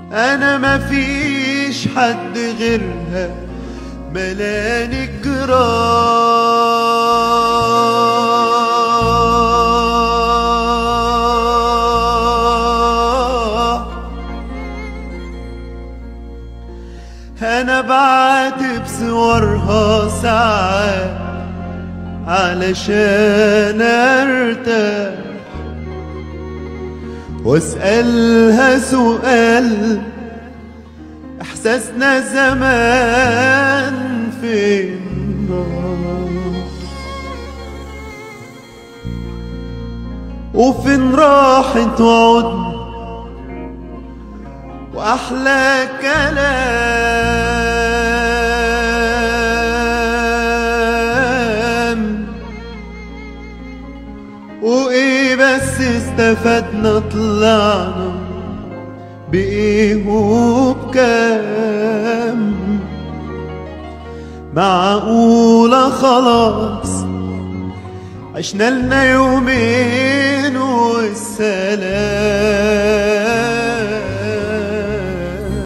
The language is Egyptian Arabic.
انا مفيش حد غيرها ملاني الجراح انا بعاتب صورها ساعات علشان ارتاح واسألها سؤال احساسنا زمان فين راح وفين راحت وعدنا واحلى كلام وايه بس استفدنا طلعنا بايه وبكام معقولة خلاص عشنا لنا يومين والسلام